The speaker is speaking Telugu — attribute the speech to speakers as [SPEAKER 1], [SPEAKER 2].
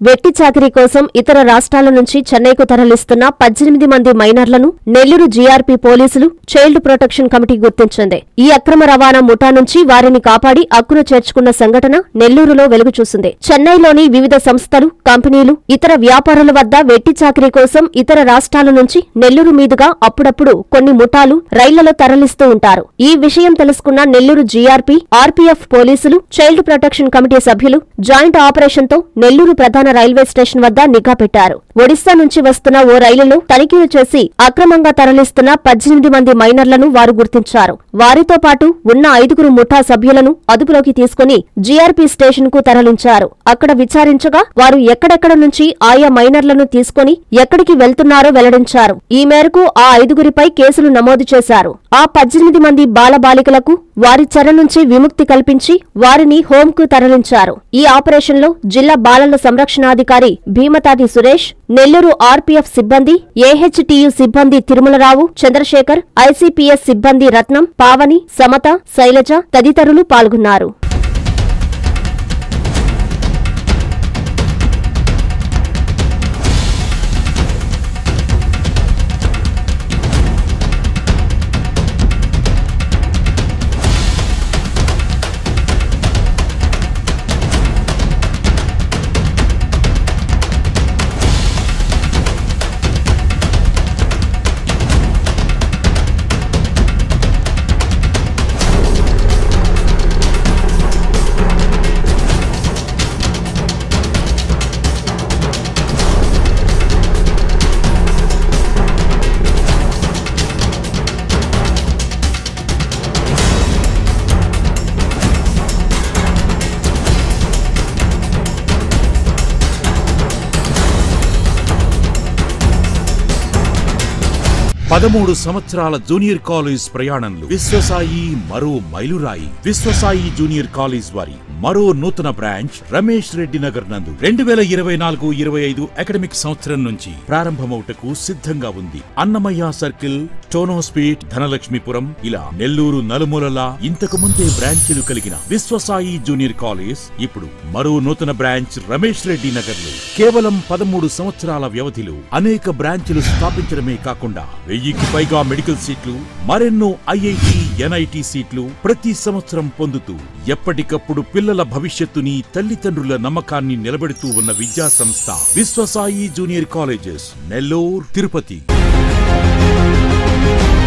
[SPEAKER 1] వెట్టి చాకిరీ కోసం ఇతర రాష్ట్రాల నుంచి చెన్నైకు తరలిస్తున్న పద్దెనిమిది మంది మైనర్లను నెల్లూరు జీఆర్పీ పోలీసులు చైల్డ్ ప్రొటెక్షన్ కమిటీ గుర్తించింది ఈ అక్రమ రవాణా ముఠా నుంచి వారిని కాపాడి అక్కున చేర్చుకున్న సంఘటన నెల్లూరులో వెలుగు చూసింది చెన్నైలోని వివిధ సంస్థలు కంపెనీలు ఇతర వ్యాపారుల వద్ద వెట్టి చాకిరీ కోసం ఇతర రాష్ట్రాల నుంచి నెల్లూరు మీదుగా అప్పుడప్పుడు కొన్ని ముఠాలు రైళ్లలో తరలిస్తూ ఉంటారు ఈ విషయం తెలుసుకున్న నెల్లూరు జీఆర్పీ ఆర్పీఎఫ్ పోలీసులు చైల్డ్ ప్రొటెక్షన్ కమిటీ సభ్యులు జాయింట్ ఆపరేషన్ తో నెల్లూరు ప్రధాన రైల్వే స్టేషన్ వద్ద నిఘా పెట్టారు ఒడిశా నుంచి వస్తున్న ఓ రైలులో తనిఖీలు చేసి అక్రమంగా తరలిస్తున్న పద్దెనిమిది మంది మైనర్లను వారు గుర్తించారు వారితో పాటు ఉన్న ఐదుగురు ముఠా సభ్యులను అదుపులోకి తీసుకుని జీఆర్పీ స్టేషన్ కు తరలించారు అక్కడ విచారించగా వారు ఎక్కడెక్కడ నుంచి ఆయా మైనర్లను తీసుకుని ఎక్కడికి వెళ్తున్నారో వెల్లడించారు ఈ మేరకు ఆ ఐదుగురిపై కేసులు నమోదు చేశారు ఆ పద్దెనిమిది మంది బాలబాలికలకు వారి చెర నుంచి విముక్తి కల్పించి వారిని హోంకు తరలించారు ఈ ఆపరేషన్లో జిల్లా బాలల సంరక్షణాధికారి భీమతాటి సురేష్ నెల్లూరు ఆర్పీఎఫ్ సిబ్బంది ఏహెచ్టీయు సిబ్బంది తిరుమలరావు చంద్రశేఖర్ ఐసీపీఎస్ సిబ్బంది రత్నం పావని సమత శైలజ తదితరులు పాల్గొన్నారు
[SPEAKER 2] పదమూడు సంవత్సరాల జూనియర్ కాలేజ్ ప్రయాణంలో విశ్వసాయి మరో మైలురాయి విశ్వసాయి జూనియర్ కాలేజ్ వారి మరో నూతన బ్రాంచ్ రమేష్ రెడ్డి నగర్ నందు రెండు వేల ఇరవై నాలుగు ఇరవై ఐదు అకాడమిక్ సంవత్సరం నుంచి ప్రారంభమవుటకు సిద్ధంగా ఉంది అన్నమయ్య సర్కిల్ టోనోస్పీట్ ధనలక్ష్మీపురం ఇలా నెల్లూరు నలుమూలలా ఇంతకు ముందే బ్రాంచీలు కలిగిన విశ్వసాయి జూనియర్ కాలేజ్ ఇప్పుడు మరో నూతన బ్రాంచ్ రమేష్ రెడ్డి నగర్ లో కేవలం పదమూడు సంవత్సరాల వ్యవధిలో అనేక బ్రాంచ్లు స్థాపించడమే కాకుండా వెయ్యికి పైగా మెడికల్ సీట్లు మరెన్నో ఐఐటి ఎన్ఐటి సీట్లు ప్రతి సంవత్సరం పొందుతూ ఎప్పటికప్పుడు పిల్లల భవిష్యత్తుని తల్లిదండ్రుల నమ్మకాన్ని నిలబెడుతూ ఉన్న విద్యా సంస్థ విశ్వసాయి జూనియర్ కాలేజెస్ నెల్లూరు తిరుపతి